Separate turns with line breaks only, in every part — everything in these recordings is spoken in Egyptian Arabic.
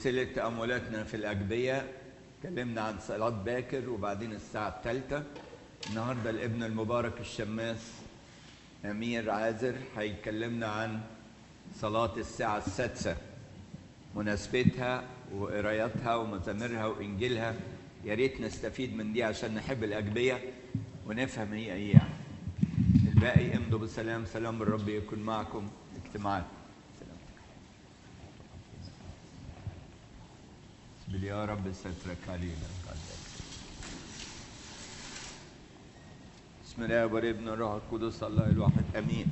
سلسلة تأملاتنا في الأجبية اتكلمنا عن صلاة باكر وبعدين الساعة الثالثة النهاردة الابن المبارك الشماس أمير عازر هيكلمنا عن صلاة الساعة السادسة مناسبتها وقرايتها ومزاميرها وإنجيلها يا ريت نستفيد من دي عشان نحب الأجبية ونفهم هي إيه يعني الباقي امضوا بالسلام سلام الرب يكون معكم اجتماعات بل يا رب سترك علينا بسم الله والابن الروح القدس الله الواحد امين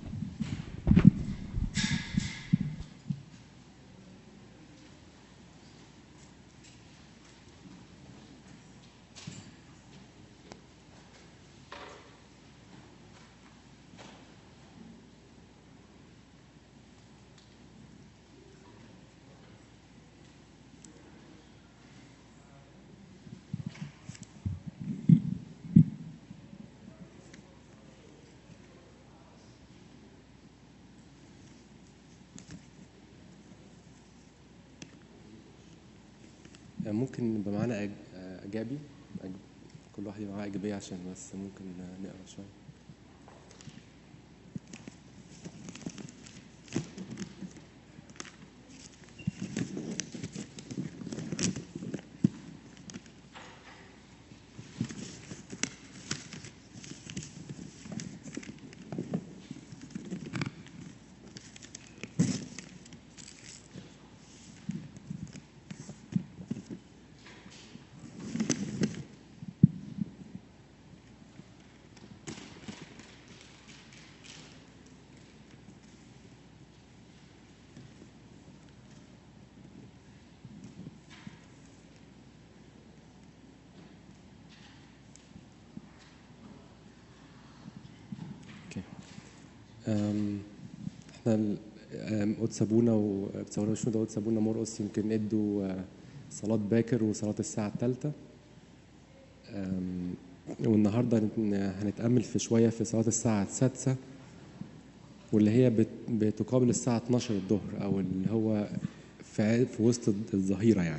ممكن يبقى معانا أج- اجابي أج- كل واحد يبقى معاه اجابيه عشان بس ممكن نقرا شويه اوكي أم، احنا ال- أم، قدس ابونا وبتصوروا شو ده قدس ابونا مرقص يمكن ادوا آه، صلاه باكر وصلاه الساعه الثالثه والنهارده هنت- هنتامل في شويه في صلاه الساعه السادسه واللي هي بت- بتقابل الساعه 12 الظهر او اللي هو في ع- في وسط الظهيره يعني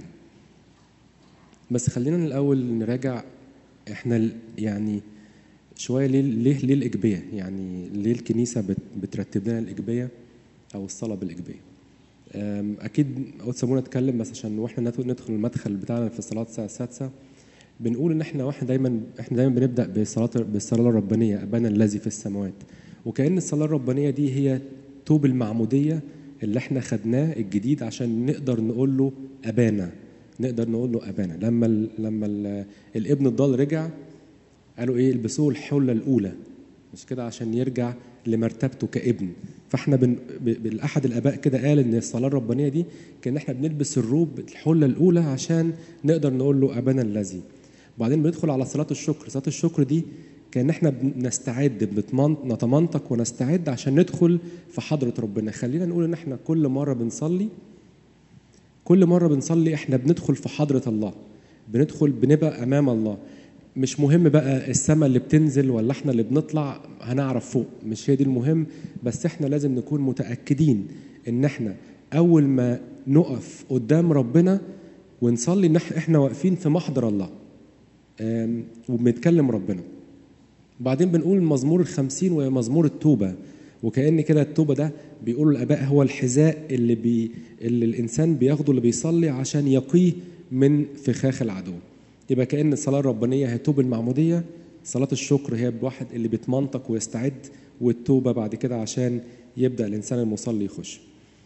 بس خلينا الاول نراجع احنا ال- يعني شويه ليه ليه ليه الاجبيه يعني ليه الكنيسه بت بترتب لنا الاجبيه او الصلاه بالاجبيه أم، اكيد قدس ابونا اتكلم بس عشان واحنا ندخل ندخل المدخل بتاعنا في الصلاه الساعه السادسه بنقول ان احنا واحنا دايما احنا دايما بنبدا بصلاه بالصلاه الربانيه ابانا الذي في السماوات وكأن الصلاه الربانيه دي هي توب المعموديه اللي احنا خدناه الجديد عشان نقدر نقول له ابانا نقدر نقول له ابانا لما ال لما ال الابن الضال رجع قالوا ايه البسوه الحله الاولى مش كده عشان يرجع لمرتبته كابن فاحنا بن... ب... ب- احد الاباء كده قال ان الصلاه الربانيه دي كان احنا بنلبس الروب الحله الاولى عشان نقدر نقول له ابانا الذي وبعدين بندخل على صلاه الشكر صلاه الشكر دي كان احنا بنستعد بنتمن- نتمنطق ونستعد عشان ندخل في حضره ربنا خلينا نقول ان احنا كل مره بنصلي كل مرة بنصلي احنا بندخل في حضرة الله بندخل بنبقى أمام الله مش مهم بقى السماء اللي بتنزل ولا احنا اللي بنطلع هنعرف فوق مش هي دي المهم بس احنا لازم نكون متأكدين ان احنا أول ما نقف قدام ربنا ونصلي ان إح- احنا واقفين في محضر الله آم، وبنتكلم ربنا بعدين بنقول مزمور الخمسين ومزمور التوبة وكأن كده التوبة ده بيقولوا الآباء هو الحذاء اللي, بي اللي الإنسان بياخده اللي بيصلي عشان يقيه من فخاخ العدو يبقى كأن الصلاة الربانية هي توب المعمودية صلاة الشكر هي الواحد اللي بيتمنطق ويستعد والتوبة بعد كده عشان يبدأ الإنسان المصلي يخش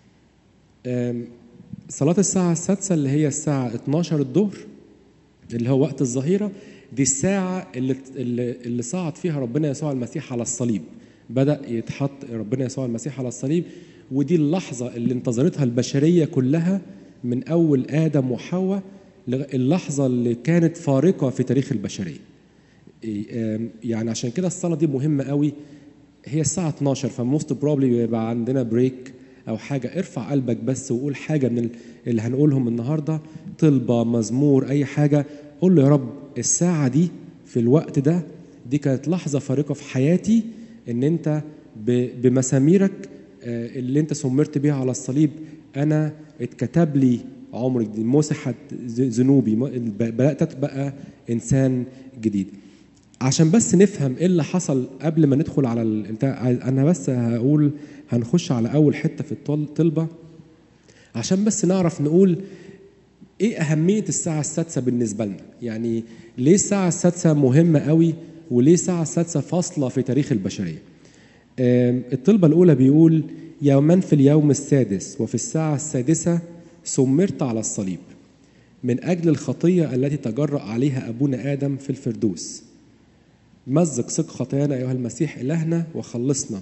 آم، صلاة الساعة السادسة اللي هي الساعة 12 الظهر اللي هو وقت الظهيرة دي الساعة اللي اللي, اللي صعد فيها ربنا يسوع المسيح على الصليب بدأ يتحط ربنا يسوع المسيح على الصليب ودي اللحظة اللي انتظرتها البشرية كلها من أول آدم وحواء لغ- اللحظة اللي كانت فارقة في تاريخ البشرية إيه، آم، يعني عشان كده الصلاة دي مهمة قوي هي الساعة 12 فموست بروبلي بيبقى عندنا بريك أو حاجة ارفع قلبك بس وقول حاجة من ال- اللي هنقولهم النهاردة طلبة مزمور أي حاجة قول له يا رب الساعة دي في الوقت ده دي كانت لحظة فارقة في حياتي إن أنت ب- بمساميرك آه، اللي أنت سمرت بيها على الصليب أنا اتكتب لي عمر جديد مسحت ذ- ذنوبي م- ب- بدات ابقى انسان جديد عشان بس نفهم ايه اللي حصل قبل ما ندخل على ال- البتاع انا بس هقول هنخش على اول حته في الطل- الطلبه عشان بس نعرف نقول ايه اهميه الساعه السادسه بالنسبه لنا يعني ليه الساعه السادسه مهمه قوي وليه الساعه السادسه فاصله في تاريخ البشريه آم، الطلبه الاولى بيقول يوما في اليوم السادس وفي الساعه السادسه سمرت على الصليب من اجل الخطيه التي تجرأ عليها ابونا ادم في الفردوس مزق سق خطايانا ايها المسيح الهنا وخلصنا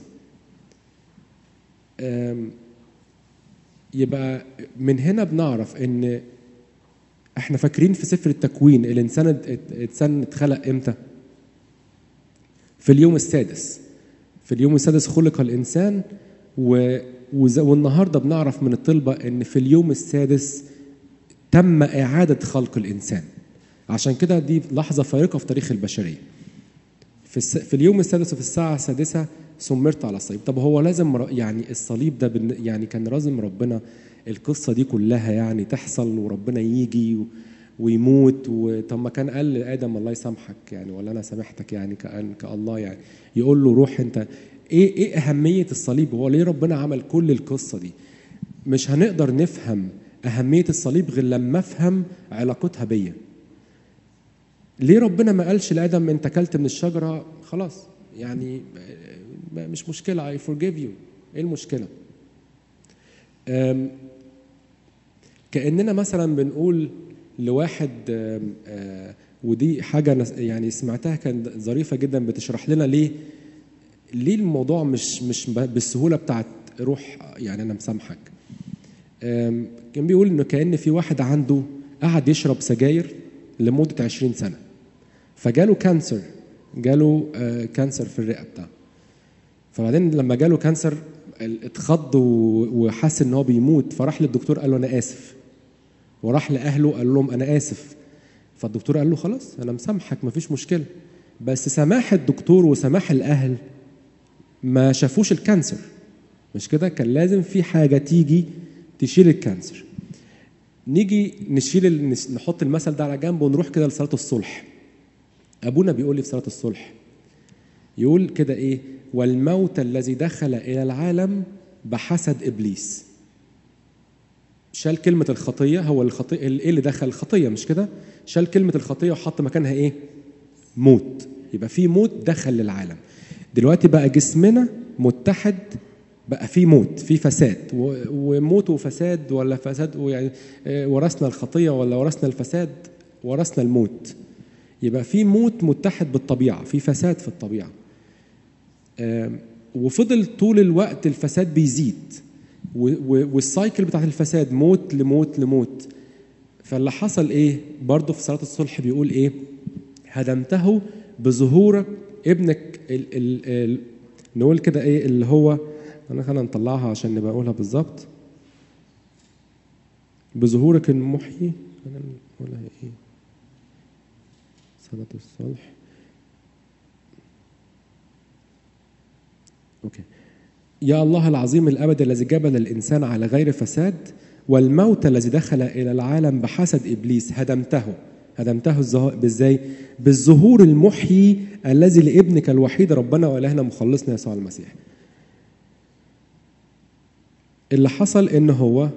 آم، يبقى من هنا بنعرف ان احنا فاكرين في سفر التكوين الانسان ات- الانسان اتخلق امتى؟ في اليوم السادس في اليوم السادس خلق الانسان و وز- والنهارده بنعرف من الطلبه ان في اليوم السادس تم اعاده خلق الانسان عشان كده دي لحظه فارقه في تاريخ البشريه في, الس... في اليوم السادس وفي الساعة السادسة سمرت على الصليب طب هو لازم ر- يعني الصليب ده بن... يعني كان لازم ربنا القصة دي كلها يعني تحصل وربنا يجي و... ويموت و... طب ما كان قال لآدم الله يسامحك يعني ولا أنا سامحتك يعني كأن كالله يعني يقول له روح أنت إيه إيه أهمية الصليب هو ليه ربنا عمل كل القصة دي مش هنقدر نفهم أهمية الصليب غير لما أفهم علاقتها بيا ليه ربنا ما قالش لادم انت اكلت من الشجره خلاص يعني آه، مش مشكله I forgive you ايه المشكله آم، كاننا مثلا بنقول لواحد آم، آه، ودي حاجه أنا يعني سمعتها كانت ظريفه جدا بتشرح لنا ليه ليه الموضوع مش مش ب- بالسهوله بتاعت روح يعني انا مسامحك آم، كان بيقول انه كان في واحد عنده قعد يشرب سجاير لمده 20 سنه فجاله كانسر جاله آه، كانسر في الرئه بتاعه فبعدين لما جاله كانسر ال- اتخض و- وحس ان هو بيموت فراح للدكتور قال له انا اسف وراح لاهله قال لهم انا اسف فالدكتور قال له خلاص انا مسامحك مفيش مشكله بس سماح الدكتور وسماح الاهل ما شافوش الكانسر مش كده كان لازم في حاجه تيجي تشيل الكانسر نيجي نشيل ال- نس- نحط المثل ده على جنب ونروح كده لصلاه الصلح ابونا بيقول لي في صلاه الصلح يقول كده ايه والموت الذي دخل الى العالم بحسد ابليس شال كلمة الخطية هو الخطية ايه اللي دخل الخطية مش كده؟ شال كلمة الخطية وحط مكانها ايه؟ موت يبقى في موت دخل للعالم دلوقتي بقى جسمنا متحد بقى في موت في فساد و- وموت وفساد ولا فساد ويعني آه، ورثنا الخطية ولا ورثنا الفساد ورثنا الموت يبقى في موت متحد بالطبيعة في فساد في الطبيعة آم، وفضل طول الوقت الفساد بيزيد و- و- والسايكل بتاعت الفساد موت لموت لموت فاللي حصل ايه برضه في صلاة الصلح بيقول ايه هدمته بظهورك ابنك ال ال ال نقول كده ايه اللي هو انا خلينا نطلعها عشان نبقى اقولها بالظبط بظهورك المحيي خلينا نقولها ايه صلاة الصلح اوكي يا الله العظيم الابد الذي جبل الانسان على غير فساد والموت الذي دخل الى العالم بحسد ابليس هدمته هدمته الزه- بالزاي بالظهور المحيي الذي لابنك الوحيد ربنا والهنا مخلصنا يسوع المسيح اللي حصل ان هو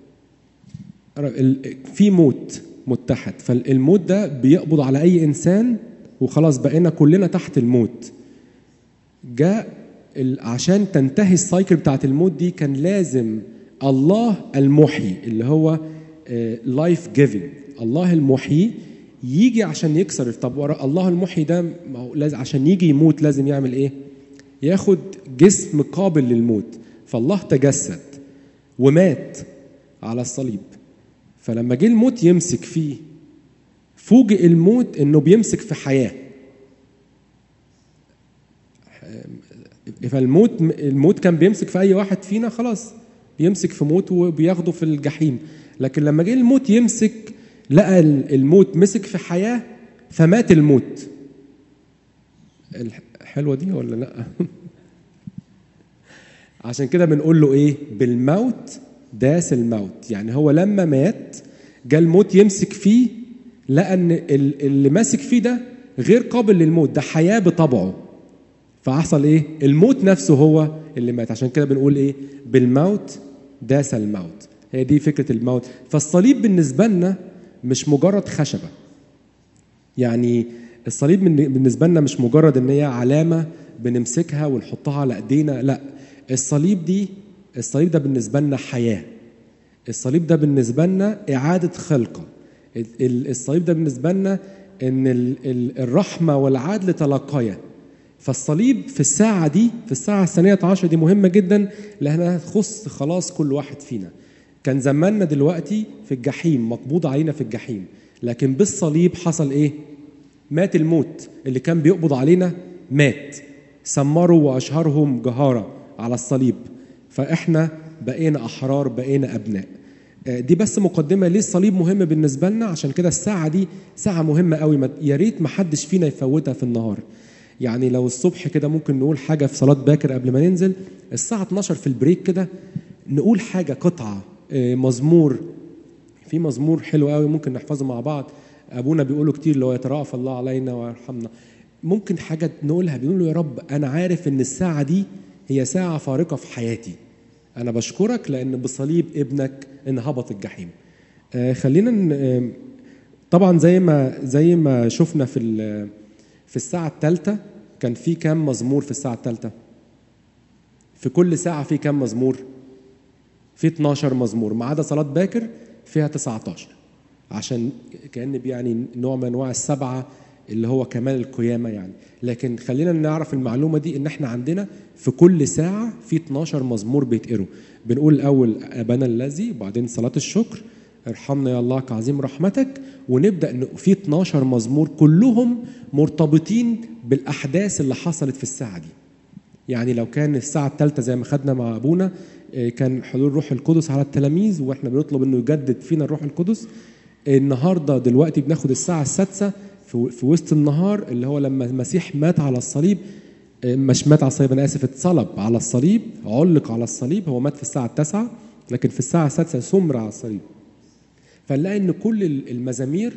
ال- في موت متحد فالموت ده بيقبض على اي انسان وخلاص بقينا كلنا تحت الموت جاء ال- عشان تنتهي السايكل بتاعت الموت دي كان لازم الله المحيي اللي هو لايف جيفنج الله المحيي يجي عشان يكسر طب ورا الله المحيي ده ما هو لازم عشان يجي يموت لازم يعمل ايه؟ ياخد جسم قابل للموت فالله تجسد ومات على الصليب فلما جه الموت يمسك فيه فوجئ الموت انه بيمسك في حياه فالموت الموت كان بيمسك في اي واحد فينا خلاص بيمسك في موت وبياخده في الجحيم لكن لما جه الموت يمسك لقى الموت مسك في حياه فمات الموت الحلوه دي ولا لا عشان كده بنقول له ايه بالموت داس الموت يعني هو لما مات جاء الموت يمسك فيه لقى ان ال- اللي ماسك فيه ده غير قابل للموت ده حياه بطبعه فحصل ايه الموت نفسه هو اللي مات عشان كده بنقول ايه بالموت داس الموت هي دي فكره الموت فالصليب بالنسبه لنا مش مجرد خشبه يعني الصليب من- بالنسبه لنا مش مجرد ان هي علامه بنمسكها ونحطها على ايدينا لا الصليب دي الصليب ده بالنسبه لنا حياه الصليب ده بالنسبه لنا اعاده خلقه ال- ال- الصليب ده بالنسبه لنا ان ال- ال- الرحمه والعدل تلاقيا فالصليب في الساعة دي في الساعة الثانية عشر دي مهمة جدا لأنها تخص خلاص كل واحد فينا كان زماننا دلوقتي في الجحيم مقبوض علينا في الجحيم لكن بالصليب حصل إيه؟ مات الموت اللي كان بيقبض علينا مات سمروا وأشهرهم جهارة على الصليب فإحنا بقينا أحرار بقينا أبناء آه، دي بس مقدمة ليه الصليب مهم بالنسبة لنا عشان كده الساعة دي ساعة مهمة قوي ما- يا ريت ما حدش فينا يفوتها في النهار يعني لو الصبح كده ممكن نقول حاجة في صلاة باكر قبل ما ننزل الساعة 12 في البريك كده نقول حاجة قطعة آه، مزمور في مزمور حلو قوي ممكن نحفظه مع بعض ابونا بيقوله كتير لو يترأف الله علينا ويرحمنا ممكن حاجه نقولها بنقول له يا رب انا عارف ان الساعه دي هي ساعه فارقه في حياتي انا بشكرك لان بصليب ابنك انهبط الجحيم آه خلينا ن- آه، طبعا زي ما زي ما شفنا في ال- في الساعه الثالثه كان في كام مزمور في الساعه الثالثه في كل ساعه في كام مزمور في 12 مزمور ما عدا صلاة باكر فيها 19 عشان كأن يعني نوع من أنواع السبعة اللي هو كمال القيامة يعني لكن خلينا نعرف المعلومة دي إن إحنا عندنا في كل ساعة في 12 مزمور بيتقروا بنقول الأول أبانا الذي وبعدين صلاة الشكر ارحمنا يا الله كعظيم رحمتك ونبدأ إن في 12 مزمور كلهم مرتبطين بالأحداث اللي حصلت في الساعة دي يعني لو كان الساعة الثالثة زي ما خدنا مع أبونا آه، كان حلول الروح القدس على التلاميذ وإحنا بنطلب إنه يجدد فينا الروح القدس النهاردة دلوقتي بناخد الساعة السادسة في في وسط النهار اللي هو لما المسيح مات على الصليب آه، مش مات على الصليب أنا آسف اتصلب على الصليب علق على الصليب هو مات في الساعة التاسعة لكن في الساعة السادسة سمر على الصليب فنلاقي إن كل المزامير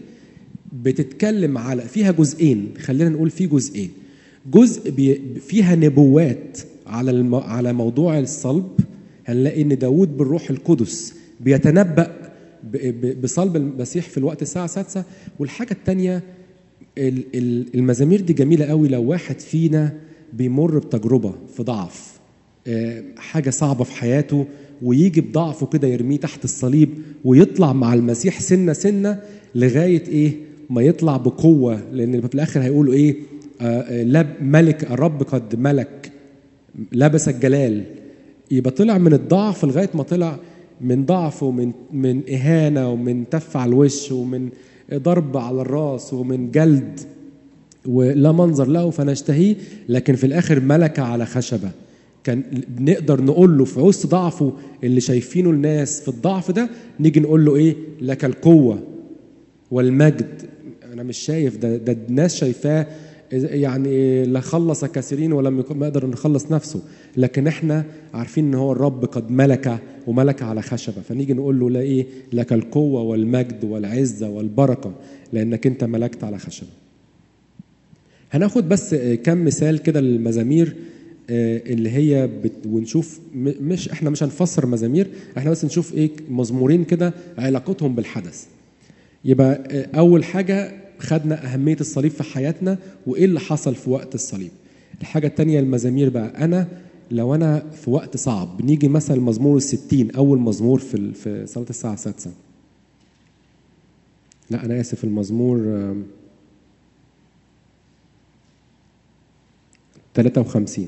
بتتكلم على فيها جزئين خلينا نقول في جزئين جزء بي فيها نبوات على الم على موضوع الصلب هنلاقي ان داود بالروح القدس بيتنبأ ب- ب- بصلب المسيح في الوقت الساعة السادسة والحاجة التانية ال- ال- المزامير دي جميلة قوي لو واحد فينا بيمر بتجربة في ضعف آه، حاجة صعبة في حياته ويجي بضعفه كده يرميه تحت الصليب ويطلع مع المسيح سنة سنة لغاية إيه ما يطلع بقوة لأن في الآخر هيقولوا إيه آه، آه، لب ملك الرب قد ملك لبس الجلال يبقى طلع من الضعف لغايه ما طلع من ضعف ومن من اهانه ومن تف على الوش ومن ضرب على الراس ومن جلد ولا منظر له فنشتهيه لكن في الاخر ملك على خشبه كان نقدر نقول له في وسط ضعفه اللي شايفينه الناس في الضعف ده نيجي نقول له ايه لك القوه والمجد انا مش شايف ده ده الناس شايفاه يعني لا خلص كثيرين ولم يكن ما يقدر نخلص نفسه لكن احنا عارفين ان هو الرب قد ملك وملك على خشبه فنيجي نقول له لا ايه لك القوه والمجد والعزه والبركه لانك انت ملكت على خشبه هناخد بس كم مثال كده للمزامير آه، اللي هي بت... ونشوف م- مش احنا مش هنفسر مزامير احنا بس نشوف ايه مزمورين كده علاقتهم بالحدث يبقى آه، اول حاجه خدنا اهميه الصليب في حياتنا وايه اللي حصل في وقت الصليب الحاجه الثانيه المزامير بقى انا لو انا في وقت صعب نيجي مثلا مزمور الستين اول مزمور في ال- في صلاه الساعه السادسه لا انا اسف المزمور آم، 53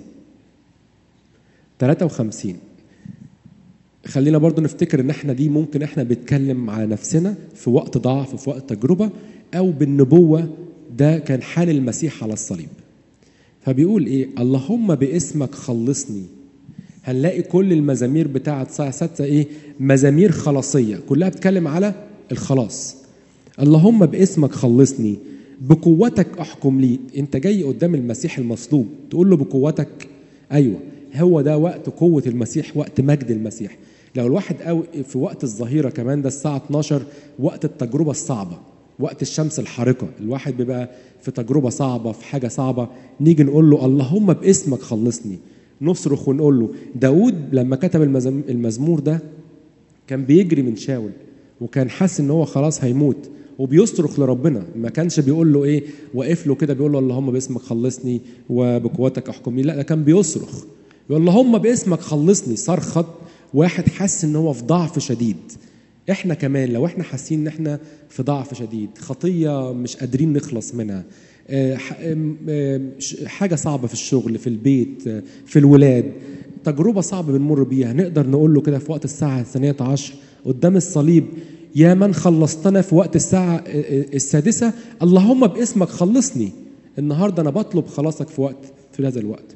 53 خلينا برضو نفتكر ان احنا دي ممكن احنا بنتكلم على نفسنا في وقت ضعف في وقت تجربة او بالنبوة ده كان حال المسيح على الصليب فبيقول ايه اللهم باسمك خلصني هنلاقي كل المزامير بتاعة ساعة ستة ايه مزامير خلاصية كلها بتتكلم على الخلاص اللهم باسمك خلصني بقوتك احكم لي انت جاي قدام المسيح المصلوب تقول له بقوتك ايوه هو ده وقت قوة المسيح وقت مجد المسيح لو الواحد قوي في وقت الظهيره كمان ده الساعه 12 وقت التجربه الصعبه وقت الشمس الحارقه الواحد بيبقى في تجربه صعبه في حاجه صعبه نيجي نقول له اللهم باسمك خلصني نصرخ ونقول له داود لما كتب المزم- المزمور ده كان بيجري من شاول وكان حاسس ان هو خلاص هيموت وبيصرخ لربنا ما كانش بيقول له ايه واقف له كده بيقول له اللهم باسمك خلصني وبقوتك احكمني لا ده كان بيصرخ يقول اللهم باسمك خلصني صرخت واحد حاسس ان هو في ضعف شديد احنا كمان لو احنا حاسين ان احنا في ضعف شديد خطيه مش قادرين نخلص منها آه، ح- آم، آم، ش- حاجه صعبه في الشغل في البيت آه، في الولاد تجربه صعبه بنمر بيها نقدر نقول له كده في وقت الساعه الثانيه عشر قدام الصليب يا من خلصتنا في وقت الساعه آه، آه، السادسه اللهم باسمك خلصني النهارده انا بطلب خلاصك في وقت في هذا الوقت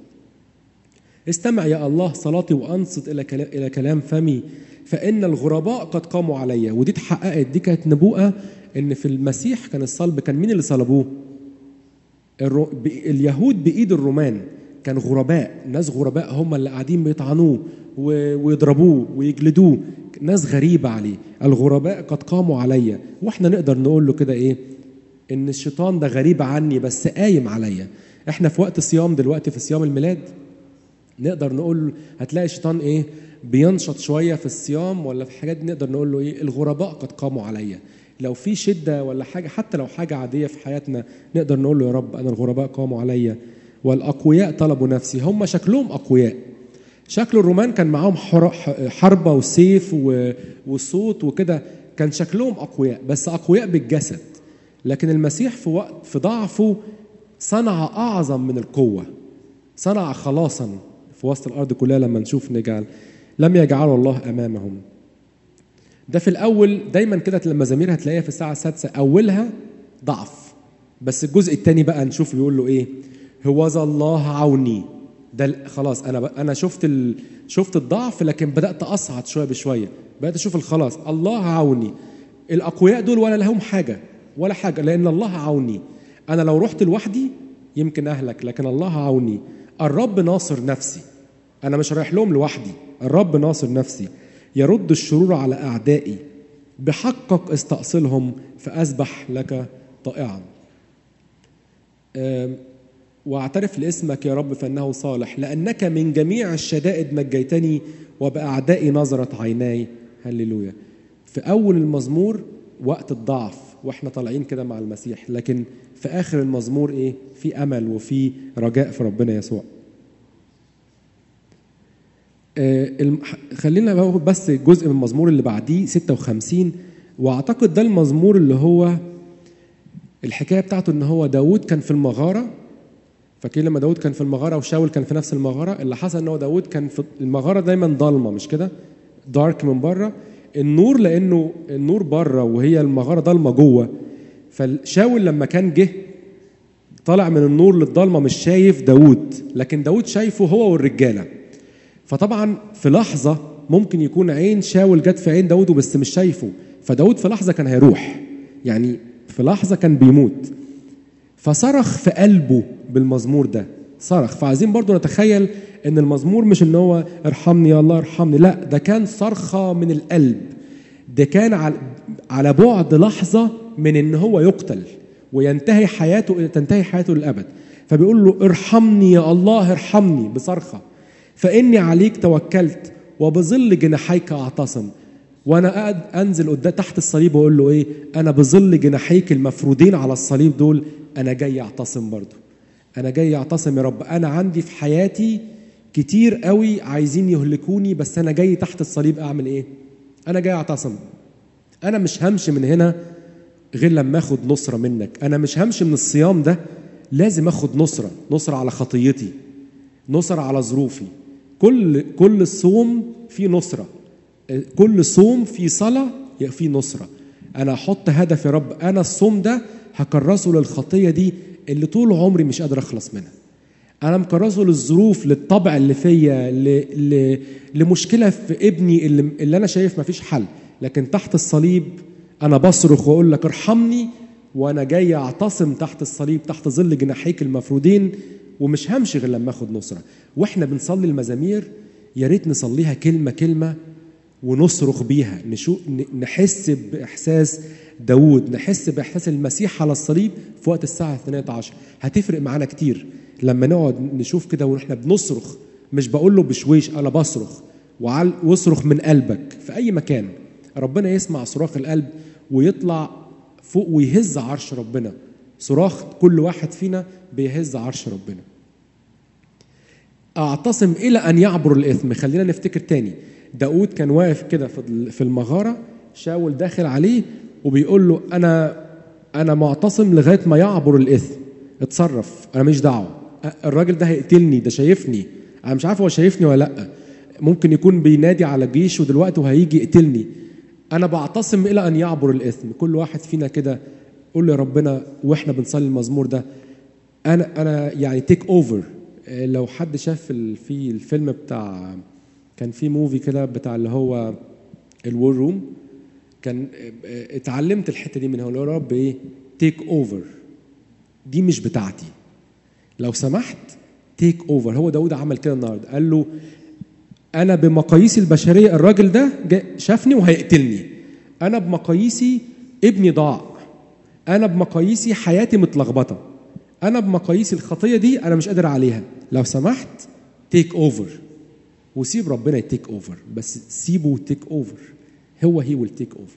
استمع يا الله صلاتي وانصت الى كلام الى كلام فمي فان الغرباء قد قاموا علي ودي اتحققت دي كانت نبوءه ان في المسيح كان الصلب كان مين اللي صلبوه؟ الرو... ب... اليهود بايد الرومان كان غرباء ناس غرباء هم اللي قاعدين بيطعنوه و... ويضربوه ويجلدوه ناس غريبه عليه الغرباء قد قاموا علي واحنا نقدر نقول له كده ايه ان الشيطان ده غريب عني بس قايم عليا احنا في وقت صيام دلوقتي في صيام الميلاد نقدر نقول هتلاقي الشيطان ايه بينشط شويه في الصيام ولا في حاجات دي نقدر نقول له ايه الغرباء قد قاموا عليا لو في شده ولا حاجه حتى لو حاجه عاديه في حياتنا نقدر نقول له يا رب انا الغرباء قاموا عليا والاقوياء طلبوا نفسي هم شكلهم اقوياء شكل الرومان كان معاهم حر- حربه وسيف و- وصوت وكده كان شكلهم اقوياء بس اقوياء بالجسد لكن المسيح في وقت في ضعفه صنع اعظم من القوه صنع خلاصا في وسط الارض كلها لما نشوف نجعل لم يجعله الله امامهم ده في الاول دايما كده لما زمير هتلاقيها في الساعه السادسه اولها ضعف بس الجزء الثاني بقى نشوف بيقول له ايه هو ذا الله عوني ده ال- خلاص انا ب- انا شفت ال... شفت الضعف لكن بدات اصعد شويه بشويه بدات اشوف الخلاص الله عوني الاقوياء دول ولا لهم حاجه ولا حاجه لان الله عوني انا لو رحت لوحدي يمكن اهلك لكن الله عوني الرب ناصر نفسي انا مش رايح لهم لوحدي الرب ناصر نفسي يرد الشرور على اعدائي بحقك استأصلهم فأسبح لك طائعا آم، واعترف لاسمك يا رب فانه صالح لانك من جميع الشدائد نجيتني وباعدائي نظرت عيناي هللويا في اول المزمور وقت الضعف واحنا طالعين كده مع المسيح لكن في اخر المزمور ايه في امل وفي رجاء في ربنا يسوع آه، الم- خلينا بقى بس جزء من المزمور اللي بعديه 56 واعتقد ده المزمور اللي هو الحكايه بتاعته ان هو داود كان في المغاره فاكرين لما داود كان في المغاره وشاول كان في نفس المغاره اللي حصل ان هو داود كان في المغاره دايما ضلمه مش كده دارك من بره النور لانه النور بره وهي المغاره ضلمه جوه فشاول لما كان جه طالع من النور للضلمه مش شايف داود لكن داود شايفه هو والرجاله فطبعا في لحظه ممكن يكون عين شاول جت في عين داود بس مش شايفه فداود في لحظه كان هيروح يعني في لحظه كان بيموت فصرخ في قلبه بالمزمور ده صرخ فعايزين برضو نتخيل ان المزمور مش ان هو ارحمني يا الله ارحمني لا ده كان صرخه من القلب ده كان على على بعد لحظه من ان هو يقتل وينتهي حياته تنتهي حياته للابد فبيقول له ارحمني يا الله ارحمني بصرخه فاني عليك توكلت وبظل جناحيك اعتصم وانا قاعد انزل قدام تحت الصليب واقول له ايه انا بظل جناحيك المفرودين على الصليب دول انا جاي اعتصم برضو انا جاي اعتصم يا رب انا عندي في حياتي كتير قوي عايزين يهلكوني بس انا جاي تحت الصليب اعمل ايه انا جاي اعتصم انا مش همشي من هنا غير لما اخد نصره منك انا مش همشي من الصيام ده لازم اخد نصره نصره على خطيتي نصره على ظروفي كل كل صوم فيه نصره كل صوم في صلاه في نصره انا احط هدف يا رب انا الصوم ده هكرسه للخطيه دي اللي طول عمري مش قادر اخلص منها انا مكرسه للظروف للطبع اللي فيا ل... ل... لمشكله في ابني اللي, اللي انا شايف مفيش حل لكن تحت الصليب انا بصرخ واقول لك ارحمني وانا جاي اعتصم تحت الصليب تحت ظل جناحيك المفرودين ومش همشي غير لما اخد نصره واحنا بنصلي المزامير يا ريت نصليها كلمه كلمه ونصرخ بيها نشوف نحس باحساس داوود نحس باحساس المسيح على الصليب في وقت الساعه 12 هتفرق معانا كتير لما نقعد نشوف كده واحنا بنصرخ مش بقول له بشويش انا بصرخ وعل واصرخ من قلبك في اي مكان ربنا يسمع صراخ القلب ويطلع فوق ويهز عرش ربنا صراخ كل واحد فينا بيهز عرش ربنا اعتصم الى ان يعبر الاثم خلينا نفتكر تاني داود كان واقف كده في المغاره شاول داخل عليه وبيقول له انا انا معتصم لغايه ما يعبر الاثم اتصرف انا مش دعوه الراجل ده هيقتلني ده شايفني انا مش عارف هو شايفني ولا لا ممكن يكون بينادي على جيشه دلوقتي وهيجي يقتلني انا بعتصم الى ان يعبر الاثم كل واحد فينا كده قول له يا ربنا واحنا بنصلي المزمور ده انا انا يعني تيك اوفر لو حد شاف في الفيلم بتاع كان في موفي كده بتاع اللي هو الور روم كان اتعلمت الحته دي من هو يا رب ايه تيك اوفر دي مش بتاعتي لو سمحت تيك اوفر هو داود عمل كده النهارده قال له انا بمقاييسي البشريه الراجل ده شافني وهيقتلني انا بمقاييسي ابني ضاع انا بمقاييسي حياتي متلخبطه انا بمقاييسي الخطيه دي انا مش قادر عليها لو سمحت تيك اوفر وسيب ربنا يتيك اوفر بس سيبه تيك اوفر هو هي ويل تيك اوفر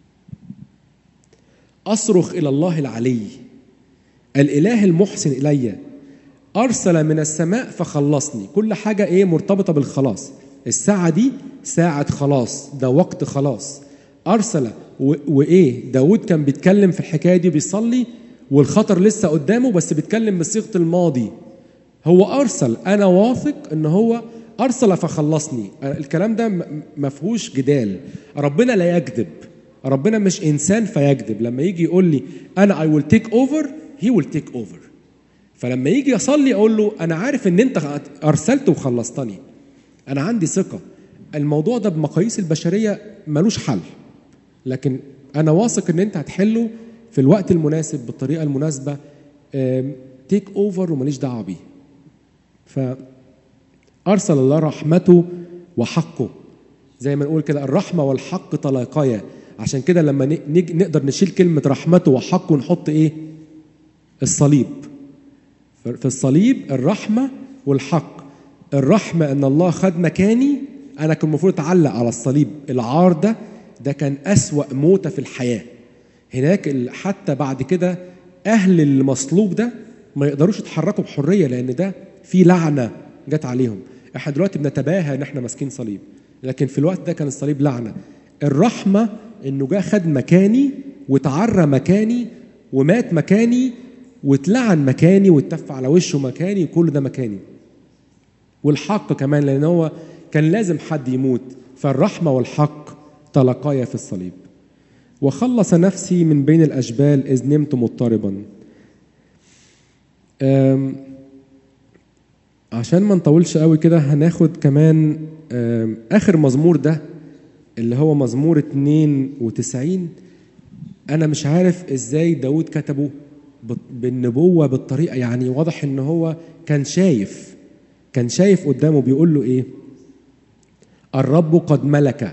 اصرخ الى الله العلي الاله المحسن الي ارسل من السماء فخلصني كل حاجه ايه مرتبطه بالخلاص الساعه دي ساعه خلاص ده وقت خلاص ارسل وايه داود كان بيتكلم في الحكايه دي بيصلي والخطر لسه قدامه بس بيتكلم بصيغه الماضي هو ارسل انا واثق ان هو ارسل فخلصني الكلام ده ما فيهوش جدال ربنا لا يكذب ربنا مش انسان فيكذب لما يجي يقول لي انا اي ويل تيك اوفر هي ويل تيك اوفر فلما يجي يصلي اقول له انا عارف ان انت ارسلت وخلصتني انا عندي ثقه الموضوع ده بمقاييس البشريه ملوش حل لكن انا واثق ان انت هتحله في الوقت المناسب بالطريقه المناسبه تيك اوفر وماليش دعوه بيه فارسل الله رحمته وحقه زي ما نقول كده الرحمه والحق تلاقيا عشان كده لما نج... نقدر نشيل كلمه رحمته وحقه ونحط ايه الصليب في الصليب الرحمه والحق الرحمه ان الله خد مكاني انا كان المفروض اتعلق على الصليب العار ده ده كان اسوا موته في الحياه هناك حتى بعد كده اهل المصلوب ده ما يقدروش يتحركوا بحريه لان ده في لعنه جت عليهم احنا دلوقتي بنتباهى ان احنا ماسكين صليب لكن في الوقت ده كان الصليب لعنه الرحمه انه جه خد مكاني وتعرى مكاني ومات مكاني واتلعن مكاني واتف على وشه مكاني وكل ده مكاني والحق كمان لان هو كان لازم حد يموت فالرحمه والحق تلقايا في الصليب وخلص نفسي من بين الاشبال اذ نمت مضطربا عشان ما نطولش قوي كده هناخد كمان اخر مزمور ده اللي هو مزمور 92 انا مش عارف ازاي داود كتبه بالنبوه بالطريقه يعني واضح ان هو كان شايف كان شايف قدامه بيقول له ايه الرب قد ملك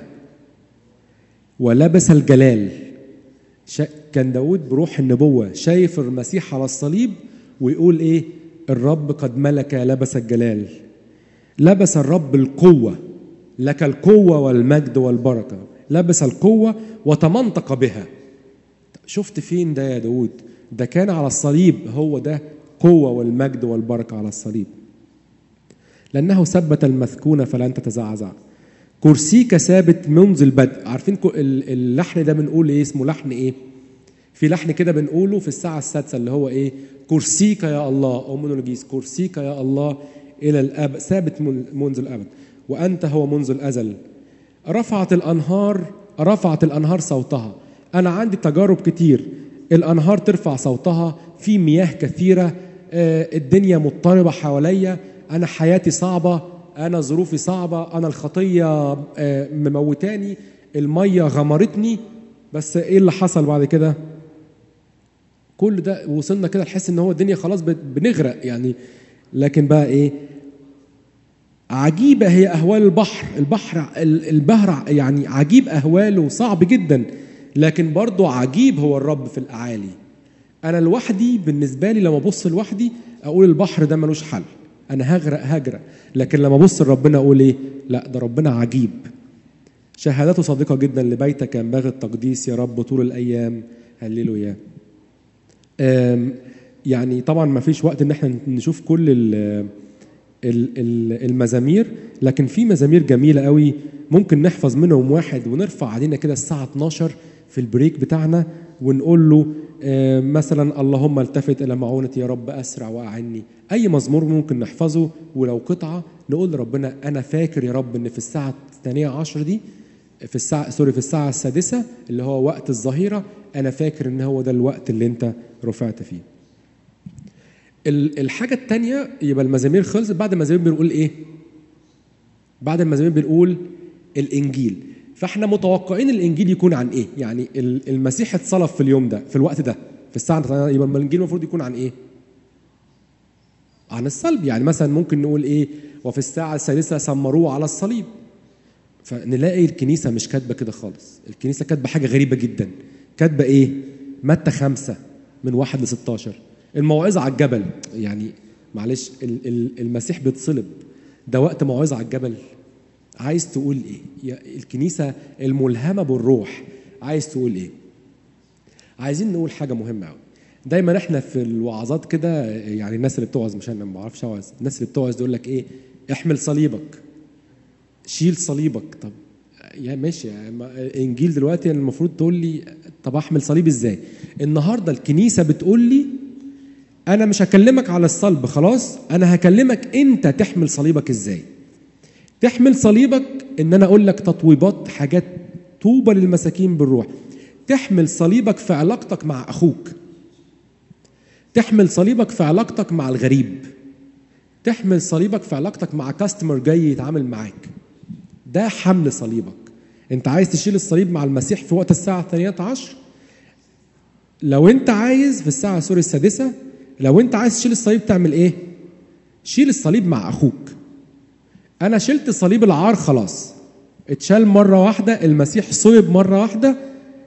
ولبس الجلال كان داود بروح النبوة شايف المسيح على الصليب ويقول ايه الرب قد ملك لبس الجلال لبس الرب القوة لك القوة والمجد والبركة لبس القوة وتمنطق بها شفت فين ده يا داود ده كان على الصليب هو ده قوة والمجد والبركة على الصليب لأنه ثبت المثكون فلن تتزعزع كرسيك ثابت منذ البدء عارفين اللحن ده بنقول ايه اسمه لحن ايه في لحن كده بنقوله في الساعة السادسة اللي هو ايه كرسيك يا الله او مونولوجيس كرسيك يا الله الى الابد ثابت منذ الابد وانت هو منذ الازل رفعت الانهار رفعت الانهار صوتها انا عندي تجارب كتير الانهار ترفع صوتها في مياه كثيره الدنيا مضطربه حواليا انا حياتي صعبه انا ظروفي صعبه انا الخطيه مموتاني الميه غمرتني بس ايه اللي حصل بعد كده كل ده وصلنا كده نحس ان هو الدنيا خلاص بنغرق يعني لكن بقى ايه عجيبة هي أهوال البحر البحر البحر يعني عجيب أهواله صعب جدا لكن برضه عجيب هو الرب في الأعالي أنا لوحدي بالنسبة لي لما أبص لوحدي أقول البحر ده ملوش حل أنا هغرق هغرق لكن لما أبص لربنا أقول إيه لا ده ربنا عجيب شهادته صادقة جدا لبيتك ينبغي التقديس يا رب طول الأيام هللوا يا يعني طبعا ما فيش وقت ان احنا نشوف كل ال المزامير لكن في مزامير جميله قوي ممكن نحفظ منهم واحد ونرفع علينا كده الساعه 12 في البريك بتاعنا ونقول له مثلا اللهم التفت الى معونتي يا رب اسرع واعني اي مزمور ممكن نحفظه ولو قطعه نقول لربنا انا فاكر يا رب ان في الساعه الثانيه عشر دي في الساعه سوري في الساعه السادسه اللي هو وقت الظهيره انا فاكر ان هو ده الوقت اللي انت رفعت فيه الحاجة التانية يبقى المزامير خلصت بعد المزامير بنقول إيه؟ بعد المزامير بنقول الإنجيل فإحنا متوقعين الإنجيل يكون عن إيه؟ يعني المسيح اتصلب في اليوم ده في الوقت ده في الساعة يبقى الإنجيل المفروض يكون عن إيه؟ عن الصلب يعني مثلا ممكن نقول إيه؟ وفي الساعة السادسة سمروه على الصليب فنلاقي الكنيسة مش كاتبة كده خالص الكنيسة كاتبة حاجة غريبة جدا كاتبة إيه؟ متى خمسة من واحد ل 16 الموعظة على الجبل يعني معلش المسيح بيتصلب ده وقت موعظة على الجبل عايز تقول ايه الكنيسة الملهمة بالروح عايز تقول ايه عايزين نقول حاجة مهمة قوي دايما احنا في الوعظات كده يعني الناس اللي بتوعظ مش انا ما بعرفش اوعظ الناس اللي بتوعظ تقول لك ايه احمل صليبك شيل صليبك طب يا ماشي انجيل دلوقتي المفروض تقول لي طب احمل صليب ازاي النهارده الكنيسه بتقول لي انا مش هكلمك على الصلب خلاص انا هكلمك انت تحمل صليبك ازاي تحمل صليبك ان انا اقول لك تطويبات حاجات طوبى للمساكين بالروح تحمل صليبك في علاقتك مع اخوك تحمل صليبك في علاقتك مع الغريب تحمل صليبك في علاقتك مع كاستمر جاي يتعامل معاك ده حمل صليبك انت عايز تشيل الصليب مع المسيح في وقت الساعة الثانية عشر لو انت عايز في الساعة سوري السادسة لو انت عايز تشيل الصليب تعمل ايه شيل الصليب مع اخوك انا شلت صليب العار خلاص اتشال مرة واحدة المسيح صلب مرة واحدة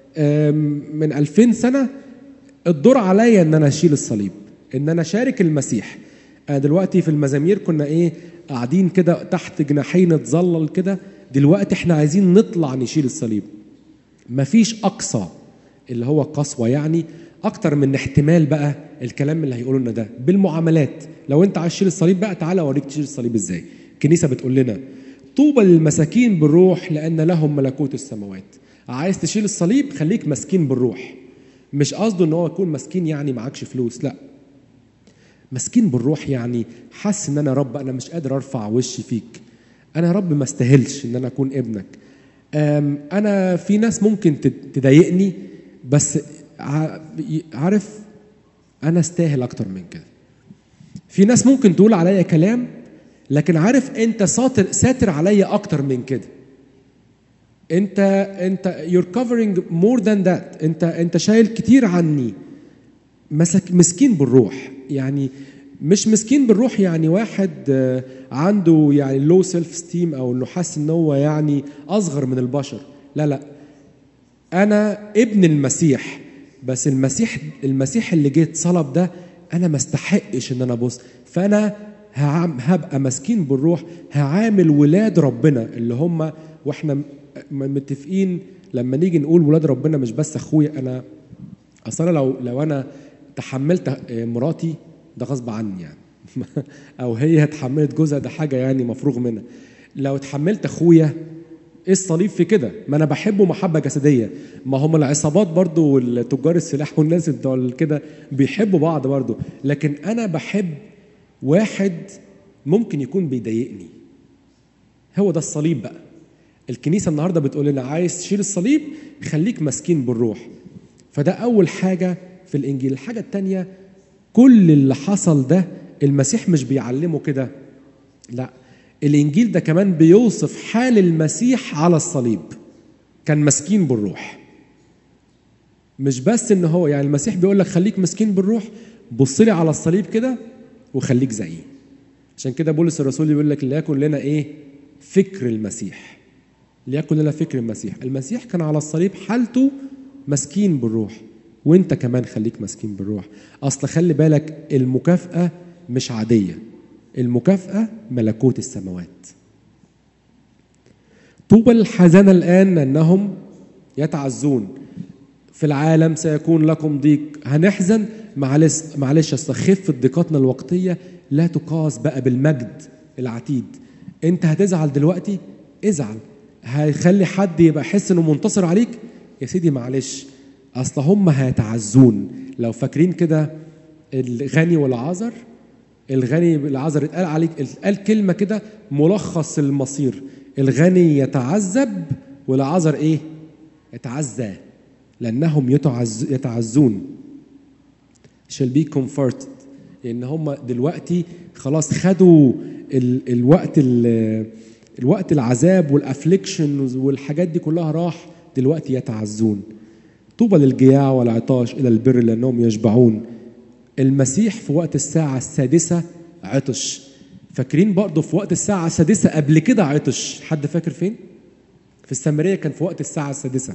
من ألفين سنة الدور عليا ان انا اشيل الصليب ان انا شارك المسيح أنا دلوقتي في المزامير كنا ايه قاعدين كده تحت جناحين نتظلل كده دلوقتي احنا عايزين نطلع نشيل الصليب مفيش اقصى اللي هو قسوه يعني اكتر من احتمال بقى الكلام اللي هيقولوا لنا ده بالمعاملات لو انت عايز تشيل الصليب بقى تعالى اوريك تشيل الصليب ازاي الكنيسه بتقول لنا طوبى للمساكين بالروح لان لهم ملكوت السماوات عايز تشيل الصليب خليك مسكين بالروح مش قصده ان هو يكون مسكين يعني معكش فلوس لا مسكين بالروح يعني حاسس ان انا رب انا مش قادر ارفع وشي فيك انا يا رب ما استاهلش ان انا اكون ابنك انا في ناس ممكن تضايقني بس عارف انا استاهل اكتر من كده في ناس ممكن تقول عليا كلام لكن عارف انت ساتر ساتر عليا اكتر من كده انت انت you're covering more than that انت انت شايل كتير عني مسك مسكين بالروح يعني مش مسكين بالروح يعني واحد عنده يعني لو سيلف ستيم او انه حاسس ان هو يعني اصغر من البشر لا لا انا ابن المسيح بس المسيح المسيح اللي جه اتصلب ده انا ما استحقش ان انا ابص فانا هبقى مسكين بالروح هعامل ولاد ربنا اللي هم واحنا متفقين لما نيجي نقول ولاد ربنا مش بس اخويا انا اصل انا لو لو انا تحملت مراتي ده غصب عني يعني او هي اتحملت جوزها ده حاجه يعني مفروغ منها لو اتحملت اخويا ايه الصليب في كده ما انا بحبه محبه جسديه ما هم العصابات برضو والتجار السلاح والناس بتوع كده بيحبوا بعض برضو لكن انا بحب واحد ممكن يكون بيضايقني هو ده الصليب بقى الكنيسه النهارده بتقول لنا عايز تشيل الصليب خليك مسكين بالروح فده اول حاجه في الانجيل الحاجه الثانيه كل اللي حصل ده المسيح مش بيعلمه كده لا الانجيل ده كمان بيوصف حال المسيح على الصليب كان مسكين بالروح مش بس ان هو يعني المسيح بيقول لك خليك مسكين بالروح بص لي على الصليب كده وخليك زيي عشان كده بولس الرسول يقول لك ليكن لنا ايه فكر المسيح ليكن لنا فكر المسيح المسيح كان على الصليب حالته مسكين بالروح وانت كمان خليك مسكين بالروح اصل خلي بالك المكافاه مش عاديه المكافاه ملكوت السماوات طوبى الحزانة الآن أنهم يتعزون في العالم سيكون لكم ضيق هنحزن معلش معلش اصل خفة ضيقاتنا الوقتية لا تقاس بقى بالمجد العتيد انت هتزعل دلوقتي ازعل هيخلي حد يبقى يحس انه منتصر عليك يا سيدي معلش اصل هم هيتعزون لو فاكرين كده الغني والعذر الغني العذر اتقال عليك اتقال كلمه كده ملخص المصير الغني يتعذب والعذر ايه يتعزى لانهم يتعز يتعزون shall be comforted ان هم دلوقتي خلاص خدوا ال الوقت ال الوقت العذاب والافليكشن والحاجات دي كلها راح دلوقتي يتعزون طوبى للجياع والعطاش الى البر لانهم يشبعون المسيح في وقت الساعه السادسه عطش فاكرين برضه في وقت الساعه السادسه قبل كده عطش حد فاكر فين في السامريه كان في وقت الساعه السادسه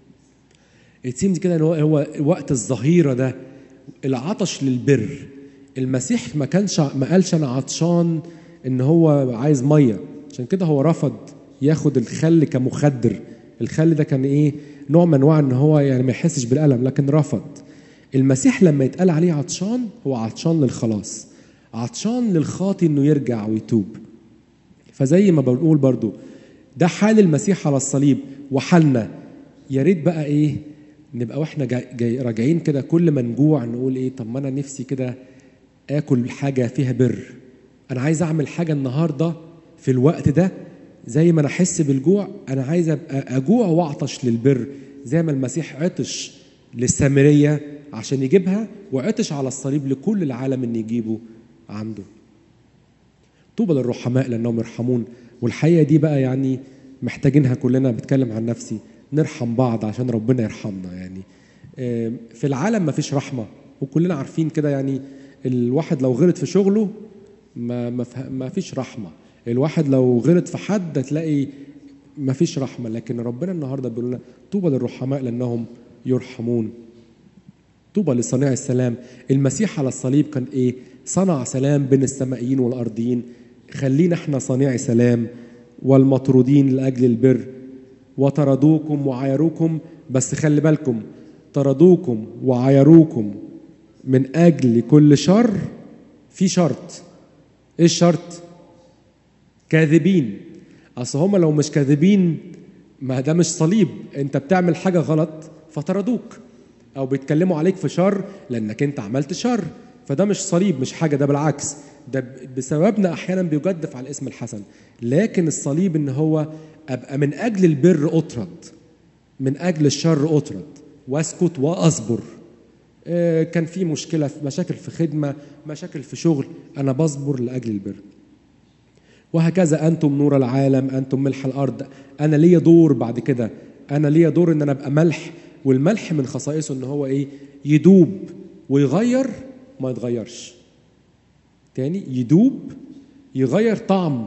اتسيمز كده ان هو هو وقت الظهيره ده العطش للبر المسيح ما كانش ما قالش انا عطشان ان هو عايز ميه عشان كده هو رفض ياخد الخل كمخدر الخل ده كان ايه نوع من انواع ان هو يعني ما يحسش بالالم لكن رفض المسيح لما يتقال عليه عطشان هو عطشان للخلاص عطشان للخاطي انه يرجع ويتوب فزي ما بنقول برضو ده حال المسيح على الصليب وحالنا يا ريت بقى ايه نبقى واحنا جاي, جاي راجعين كده كل ما نجوع نقول ايه طب ما انا نفسي كده اكل حاجه فيها بر انا عايز اعمل حاجه النهارده في الوقت ده زي ما انا احس بالجوع انا عايز ابقى اجوع واعطش للبر زي ما المسيح عطش للسامريه عشان يجيبها وعطش على الصليب لكل العالم ان يجيبه عنده طوبى للرحماء لانهم يرحمون والحقيقه دي بقى يعني محتاجينها كلنا بتكلم عن نفسي نرحم بعض عشان ربنا يرحمنا يعني في العالم ما فيش رحمه وكلنا عارفين كده يعني الواحد لو غلط في شغله ما ما, ما فيش رحمه الواحد لو غلط في حد تلاقي ما فيش رحمه لكن ربنا النهارده بيقول لنا طوبى للرحماء لانهم يرحمون طوبى لصانع السلام المسيح على الصليب كان ايه صنع سلام بين السمائيين والارضيين خلينا احنا صانعي سلام والمطرودين لاجل البر وطردوكم وعايروكم بس خلي بالكم طردوكم وعايروكم من اجل كل شر في شرط ايه الشرط كاذبين اصل هم لو مش كاذبين ما ده مش صليب انت بتعمل حاجه غلط فطردوك او بيتكلموا عليك في شر لانك انت عملت شر فده مش صليب مش حاجه ده بالعكس ده بسببنا احيانا بيجدف على الاسم الحسن لكن الصليب ان هو ابقى من اجل البر اطرد من اجل الشر اطرد واسكت واصبر كان في مشكله في مشاكل في خدمه مشاكل في شغل انا بصبر لاجل البر وهكذا انتم نور العالم انتم ملح الارض انا ليا دور بعد كده انا ليا دور ان انا ابقى ملح والملح من خصائصه ان هو ايه يدوب ويغير ما يتغيرش تاني يدوب يغير طعم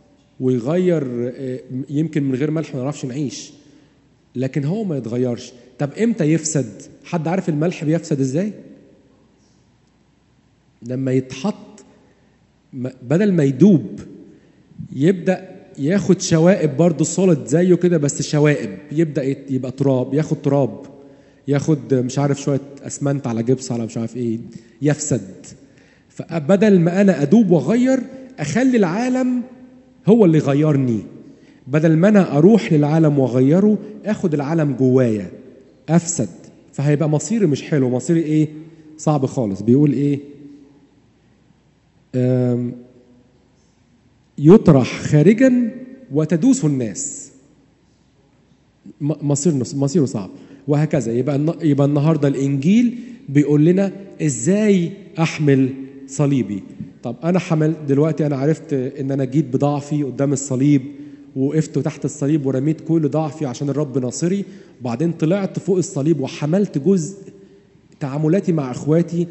ويغير يمكن من غير ملح ما نعرفش نعيش لكن هو ما يتغيرش طب امتى يفسد حد عارف الملح بيفسد ازاي لما يتحط بدل ما يدوب يبدا ياخد شوائب برضه سوليد زيه كده بس شوائب يبدا يبقى تراب ياخد تراب ياخد مش عارف شويه اسمنت على جبس على مش عارف ايه يفسد فبدل ما انا ادوب واغير اخلي العالم هو اللي يغيرني بدل ما انا اروح للعالم واغيره اخد العالم جوايا افسد فهيبقى مصيري مش حلو مصيري ايه صعب خالص بيقول ايه يطرح خارجا وتدوس الناس مصير مصيره صعب وهكذا يبقى يبقى النهارده الانجيل بيقول لنا ازاي احمل صليبي طب انا حملت دلوقتي انا عرفت ان انا جيت بضعفي قدام الصليب وقفت تحت الصليب ورميت كل ضعفي عشان الرب ناصري وبعدين طلعت فوق الصليب وحملت جزء تعاملاتي مع اخواتي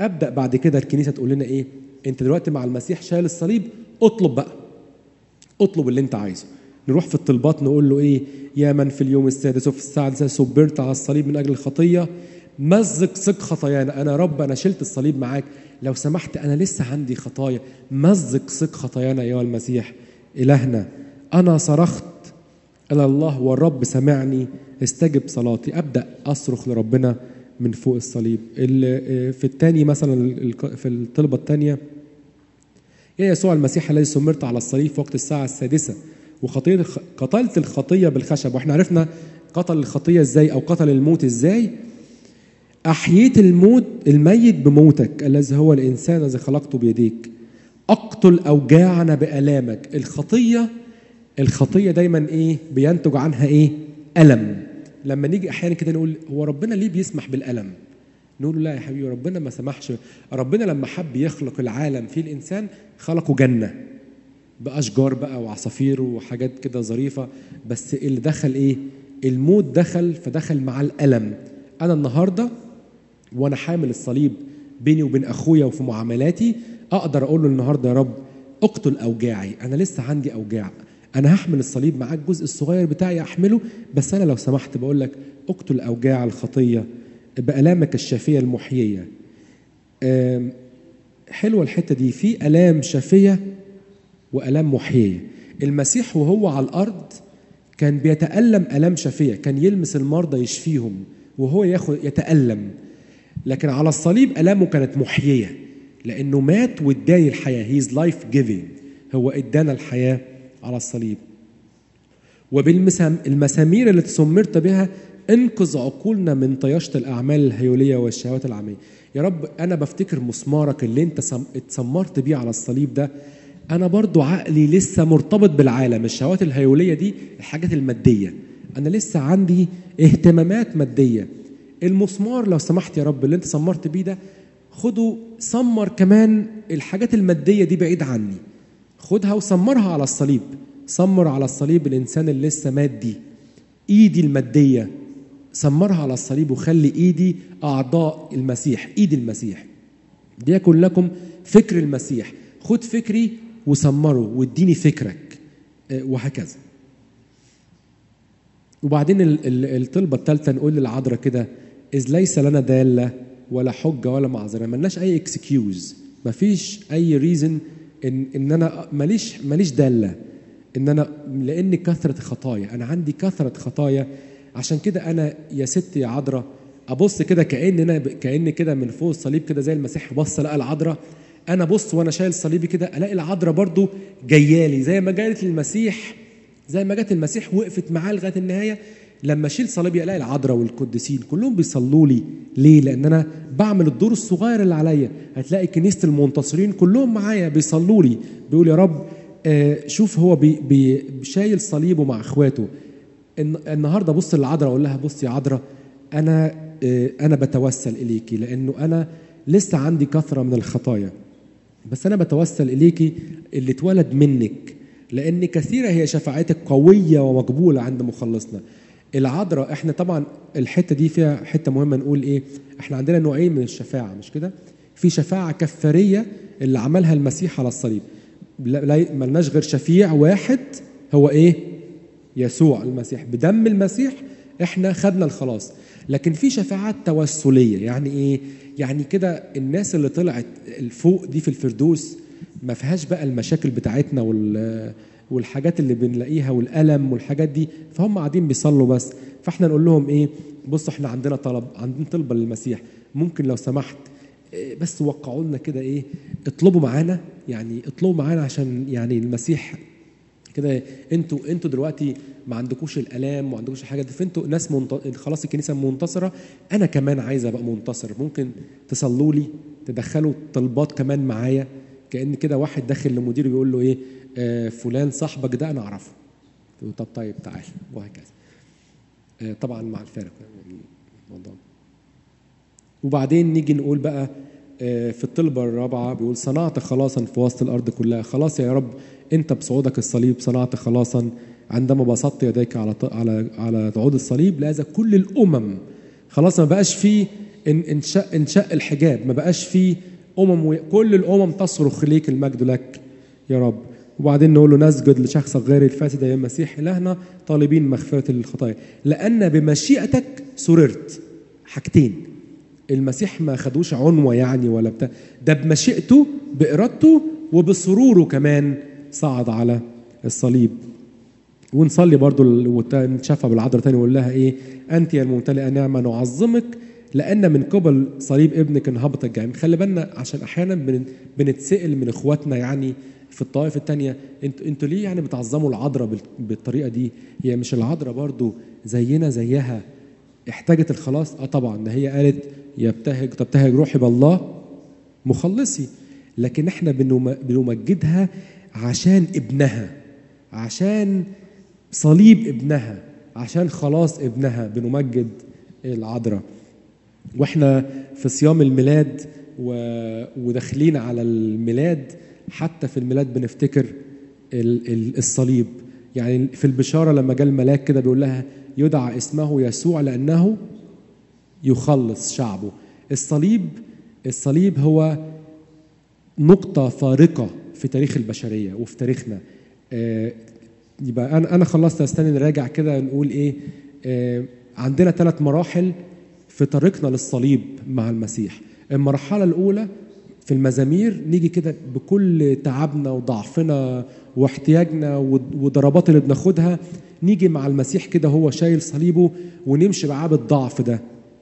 ابدا بعد كده الكنيسه تقول لنا ايه انت دلوقتي مع المسيح شايل الصليب اطلب بقى اطلب اللي انت عايزه نروح في الطلبات نقول له ايه يا من في اليوم السادس وفي الساعه السادسه صبرت على الصليب من اجل الخطيه مزق سق خطايانا انا رب انا شلت الصليب معاك لو سمحت انا لسه عندي خطايا مزق سق خطايانا ايها المسيح الهنا انا صرخت الى الله والرب سمعني استجب صلاتي ابدا اصرخ لربنا من فوق الصليب ال- في الثاني مثلا ال- في الطلبه الثانيه يا يسوع المسيح الذي سمرت على الصليب في وقت الساعة السادسة وخطية الخ- قتلت الخطية بالخشب واحنا عرفنا قتل الخطية ازاي او قتل الموت ازاي أحييت الموت الميت بموتك الذي هو الإنسان الذي خلقته بيديك أقتل أوجاعنا بآلامك الخطية الخطية دايما إيه بينتج عنها إيه ألم لما نيجي أحيانا كده نقول هو ربنا ليه بيسمح بالألم نقول له لا يا حبيبي ربنا ما سمحش ربنا لما حب يخلق العالم فيه الإنسان خلقه جنة بأشجار بقى وعصافير وحاجات كده ظريفة بس اللي دخل إيه الموت دخل فدخل مع الألم أنا النهاردة وأنا حامل الصليب بيني وبين أخويا وفي معاملاتي أقدر أقول له النهاردة يا رب اقتل أوجاعي أنا لسه عندي أوجاع أنا هحمل الصليب معاك الجزء الصغير بتاعي أحمله بس أنا لو سمحت بقول لك اقتل أوجاع الخطية بآلامك الشافية المحيية آم، حلوة الحتة دي في آلام شافية وآلام محيية المسيح وهو على الأرض كان بيتألم آلام شافية كان يلمس المرضى يشفيهم وهو ياخد يتألم لكن على الصليب آلامه كانت محيية لأنه مات واداني الحياة هيز لايف جيفينج هو ادانا الحياة على الصليب وبالمسامير التي سمرت بها انقذ عقولنا من طياشة الأعمال الهيولية والشهوات العامية يا رب أنا بفتكر مسمارك اللي أنت سم- اتسمرت بيه على الصليب ده أنا برضو عقلي لسه مرتبط بالعالم الشهوات الهيولية دي الحاجات المادية أنا لسه عندي اهتمامات مادية المسمار لو سمحت يا رب اللي أنت سمرت بيه ده خده سمر كمان الحاجات المادية دي بعيد عني خدها وسمرها على الصليب سمر على الصليب الإنسان اللي لسه مادي ايدي الماديه سمرها على الصليب وخلي ايدي اعضاء المسيح ايد المسيح ليكن لكم فكر المسيح خد فكري وسمره واديني فكرك آه، وهكذا وبعدين ال- ال- الطلبه الثالثه نقول للعذراء كده اذ ليس لنا داله ولا حجه ولا معذره ملناش اي اكسكيوز مفيش اي ريزن ان ان انا ماليش ماليش داله ان انا لان كثره خطايا انا عندي كثره خطايا عشان كده انا يا ست يا عذراء ابص كده كان انا كان كده من فوق الصليب كده زي المسيح بص لقى العذراء انا بص وانا شايل صليبي كده الاقي العذراء برضو جايالي زي ما جالت للمسيح زي ما جت المسيح وقفت معاه لغايه النهايه لما اشيل صليبي الاقي العذراء والقديسين كلهم بيصلوا لي ليه؟ لان انا بعمل الدور الصغير اللي عليا هتلاقي كنيسه المنتصرين كلهم معايا بيصلوا لي بيقول يا رب آه، شوف هو بي بي شايل صليبه مع اخواته الن- النهارده بص للعذراء اقول لها بص يا عذراء انا آه، انا بتوسل اليكي لانه انا لسه عندي كثره من الخطايا بس انا بتوسل اليكي اللي اتولد منك لان كثيره هي شفاعتك قويه ومقبوله عند مخلصنا العذراء احنا طبعا الحته دي فيها حته مهمه نقول ايه احنا عندنا نوعين من الشفاعه مش كده في شفاعه كفاريه اللي عملها المسيح على الصليب لا لا- ملناش غير شفيع واحد هو ايه يسوع المسيح بدم المسيح احنا خدنا الخلاص لكن في شفاعات توسليه يعني ايه يعني كده الناس اللي طلعت الفوق دي في الفردوس ما فيهاش بقى المشاكل بتاعتنا وال والحاجات اللي بنلاقيها والالم والحاجات دي فهم قاعدين بيصلوا بس فاحنا نقول لهم ايه بصوا احنا عندنا طلب عندنا طلبه للمسيح ممكن لو سمحت إيه، بس وقعوا لنا كده ايه اطلبوا معانا يعني اطلبوا معانا عشان يعني المسيح كده انتوا انتوا دلوقتي ما عندكوش الالام وما عندكوش الحاجات دي فانتوا ناس منت... خلاص الكنيسه منتصره انا كمان عايز ابقى منتصر ممكن تصلوا لي تدخلوا طلبات كمان معايا كان كده واحد داخل لمدير بيقول له ايه آه فلان صاحبك ده انا اعرفه يقول له طب طيب تعال وهكذا آه طبعا مع الفارق يعني الموضوع وبعدين نيجي نقول بقى آه، في الطلبة الرابعة بيقول صنعت خلاصا في وسط الأرض كلها خلاص يا رب أنت بصعودك الصليب صنعت خلاصا عندما بسطت يديك على ط- على على عود الصليب لهذا كل الأمم خلاص ما بقاش في ان انشق انشق الحجاب ما بقاش فيه امم و... كل الامم تصرخ ليك المجد لك يا رب وبعدين نقول له نسجد لشخصك غير الفاسد يا المسيح الهنا طالبين مغفره الخطايا لان بمشيئتك سررت حاجتين المسيح ما خدوش عنوه يعني ولا بتاع ده بمشيئته بارادته وبسروره كمان صعد على الصليب ونصلي برضو ونتشفى بالعذراء تاني ونقول لها ايه انت يا الممتلئه نعمه نعظمك لان من قبل صليب ابنك انهبط الجحيم خلي بالنا عشان احيانا بن- بنتسال من اخواتنا يعني في الطوائف التانية انتوا انتوا ليه يعني بتعظموا العذراء بال- بالطريقه دي هي مش العذراء برضو زينا زيها احتاجت الخلاص اه طبعا ده هي قالت يبتهج تبتهج روحي بالله مخلصي لكن احنا بنم- بنمجدها عشان ابنها عشان صليب ابنها عشان خلاص ابنها بنمجد العذراء واحنا في صيام الميلاد و... وداخلين على الميلاد حتى في الميلاد بنفتكر ال... ال- الصليب يعني في البشاره لما جاء الملاك كده بيقول لها يدعى اسمه يسوع لانه يخلص شعبه الصليب الصليب هو نقطة فارقة في تاريخ البشرية وفي تاريخنا آه، يبقى أنا أنا خلصت استنى نراجع كده نقول إيه آه، عندنا ثلاث مراحل في طريقنا للصليب مع المسيح المرحلة الأولى في المزامير نيجي كده بكل تعبنا وضعفنا واحتياجنا وضربات اللي بناخدها نيجي مع المسيح كده هو شايل صليبه ونمشي معاه بالضعف ده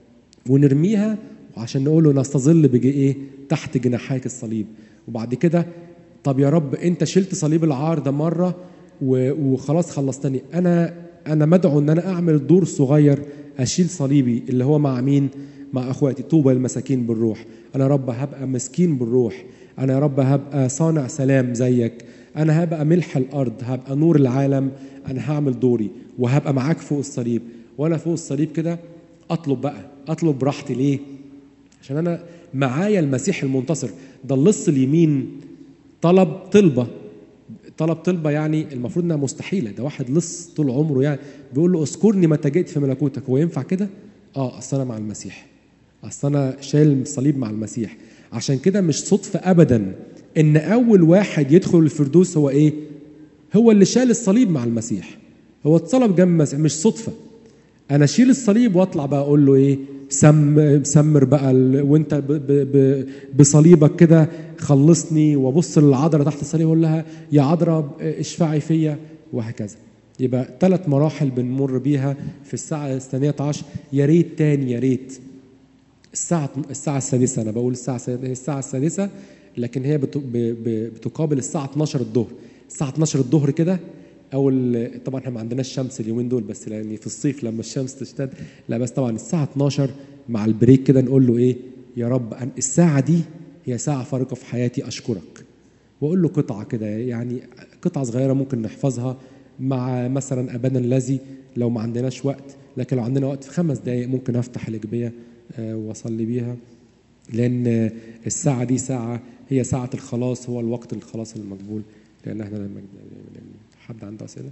ونرميها عشان نقول له نستظل بج ايه تحت جناحيك الصليب وبعد كده طب يا رب انت شلت صليب العار ده مره و- وخلاص خلصتني انا انا مدعو ان انا اعمل دور صغير اشيل صليبي اللي هو مع مين مع اخواتي طوبى للمساكين بالروح انا يا رب هبقى مسكين بالروح انا يا رب هبقى صانع سلام زيك انا هبقى ملح الارض هبقى نور العالم انا هعمل دوري وهبقى معاك فوق الصليب وانا فوق الصليب كده اطلب بقى اطلب براحتي ليه عشان انا معايا المسيح المنتصر ده اللص اليمين طلب طلبه طلب طلبه يعني المفروض انها مستحيله ده واحد لص طول عمره يعني بيقول له اذكرني متى جئت في ملكوتك هو ينفع كده؟ اه اصل انا مع المسيح اصل انا شايل الصليب مع المسيح عشان كده مش صدفه ابدا ان اول واحد يدخل الفردوس هو ايه؟ هو اللي شال الصليب مع المسيح هو اتصلب جنب المسيح مش صدفه انا اشيل الصليب واطلع بقى اقول له ايه سم سمر بقى ال... وانت ب... ب... ب... بصليبك كده خلصني وابص للعذراء تحت الصليب اقول لها يا عذراء اشفعي فيا وهكذا يبقى ثلاث مراحل بنمر بيها في الساعة الثانية عشر يا ريت تاني يا ريت الساعة الساعة السادسة أنا بقول الساعة السادسة هي الساعة السادسة لكن هي بت... ب... ب... بتقابل الساعة 12 الظهر الساعة 12 الظهر كده او ال- طبعا احنا ما عندناش شمس اليومين دول بس يعني في الصيف لما الشمس تشتد لا بس طبعا الساعه 12 مع البريك كده نقول له ايه يا رب أن- الساعه دي هي ساعه فارقه في حياتي اشكرك واقول له قطعه كده يعني قطعه صغيره ممكن نحفظها مع مثلا ابانا الذي لو ما عندناش وقت لكن لو عندنا وقت في خمس دقائق ممكن افتح الاجبيه آه، واصلي بيها لان الساعه دي ساعه هي ساعه الخلاص هو الوقت الخلاص المقبول لان احنا لما حد عنده اسئله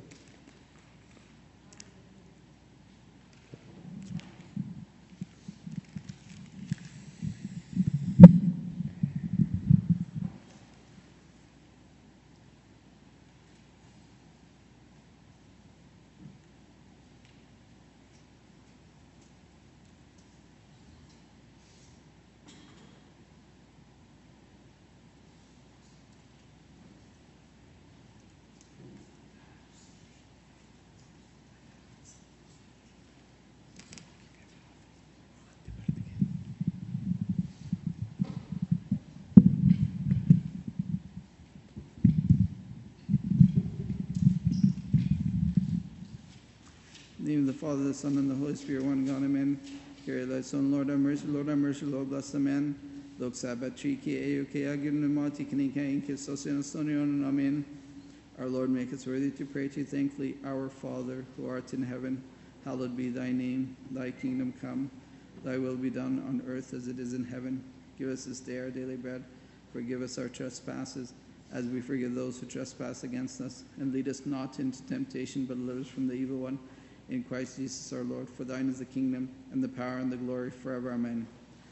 In the name of the Father, the Son, and the Holy Spirit, one God, amen. Carry thy Son, Lord have mercy, Lord have mercy, Lord bless the man. Lok sabat chiki euke agin mati kanika inke sosian stonion, amen. Our Lord, make us worthy to pray to you thankfully. Our Father, who art in heaven, hallowed be thy name. Thy kingdom come, thy will be done on earth as it is in heaven. Give us this day our daily bread. Forgive us our trespasses, as we forgive those who trespass against us. And lead us not into temptation, but deliver us from the evil one. In Christ Jesus our Lord, for thine is the kingdom, and the power, and the glory forever. Amen.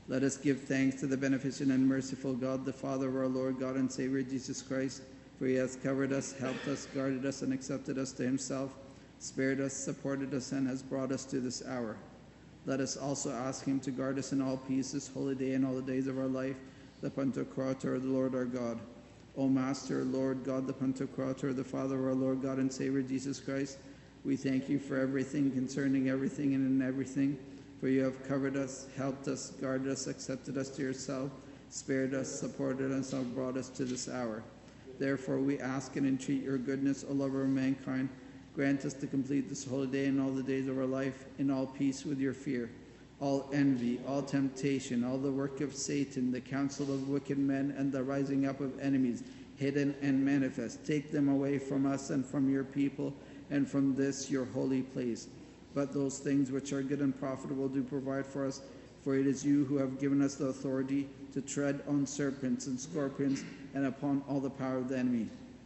Let us give thanks to the beneficent and merciful God, the Father of our Lord God and Savior Jesus Christ, for he has covered us, helped us, guarded us, and accepted us to himself, spared us, supported us, and has brought us to this hour. Let us also ask him to guard us in all peace this holy day and all the days of our life, the Pantocrator of the Lord our God. O Master, Lord God, the Pantocrator, the Father of our Lord God and Savior Jesus Christ, we thank you for everything concerning everything and in everything, for you have covered us, helped us, guarded us, accepted us to yourself, spared us, supported us, and brought us to this hour. Therefore, we ask and entreat your goodness, O lover of mankind. Grant us to complete this holy day and all the days of our life in all peace with your fear. All envy, all temptation, all the work of Satan, the counsel of wicked men, and the rising up of enemies, hidden and manifest, take them away from us and from your people and from this your holy place. But those things which are good and profitable do provide for us, for it is you who have given us the authority to tread on serpents and scorpions and upon all the power of the enemy.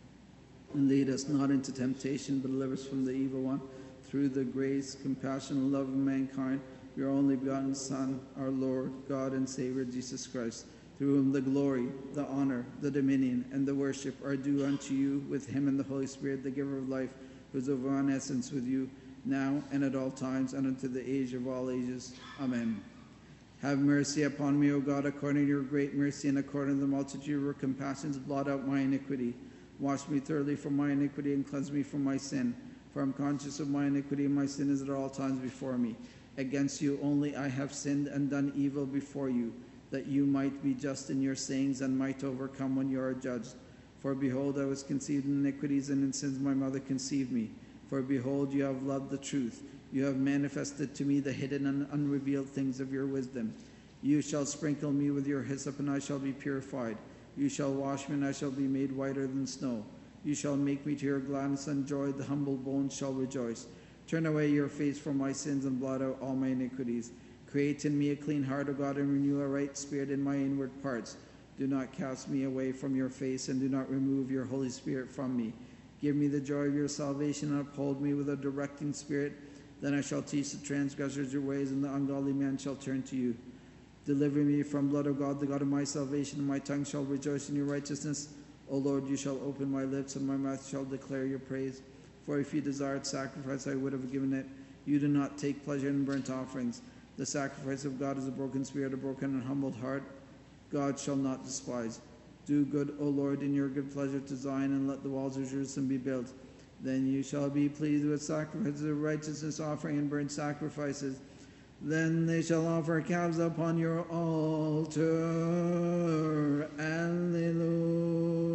And lead us not into temptation, but deliver us from the evil one, through the grace, compassion, and love of mankind, your only begotten Son, our Lord, God, and Savior, Jesus Christ, through whom the glory, the honor, the dominion, and the worship are due unto you, with him and the Holy Spirit, the giver of life, who is of one essence with you, now and at all times, and unto the age of all ages. Amen. Have mercy upon me, O God, according to your great mercy, and according to the multitude of your compassions, blot out my iniquity. Wash me thoroughly from my iniquity, and cleanse me from my sin. For I am conscious of my iniquity, and my sin is at all times before me. Against you only I have sinned and done evil before you, that you might be just in your sayings and might overcome when you are judged. For behold, I was conceived in iniquities, and in sins my mother conceived me. For behold, you have loved the truth. You have manifested to me the hidden and unrevealed things of your wisdom. You shall sprinkle me with your hyssop, and I shall be purified. You shall wash me, and I shall be made whiter than snow. You shall make me to your gladness and joy. The humble bones shall rejoice. Turn away your face from my sins and blot out all my iniquities. Create in me a clean heart, O God, and renew a right spirit in my inward parts. Do not cast me away from your face, and do not remove your Holy Spirit from me. Give me the joy of your salvation, and uphold me with a directing spirit. Then I shall teach the transgressors your ways, and the ungodly man shall turn to you. Deliver me from blood of God, the God of my salvation, and my tongue shall rejoice in your righteousness. O Lord, you shall open my lips, and my mouth shall declare your praise. For if you desired sacrifice, I would have given it. You do not take pleasure in burnt offerings. The sacrifice of God is a broken spirit, a broken and humbled heart. God shall not despise. Do good, O Lord, in your good pleasure to Zion, and let the walls of Jerusalem be built. Then you shall be pleased with sacrifices of righteousness, offering and burnt sacrifices. Then they shall offer calves upon your altar. Alleluia.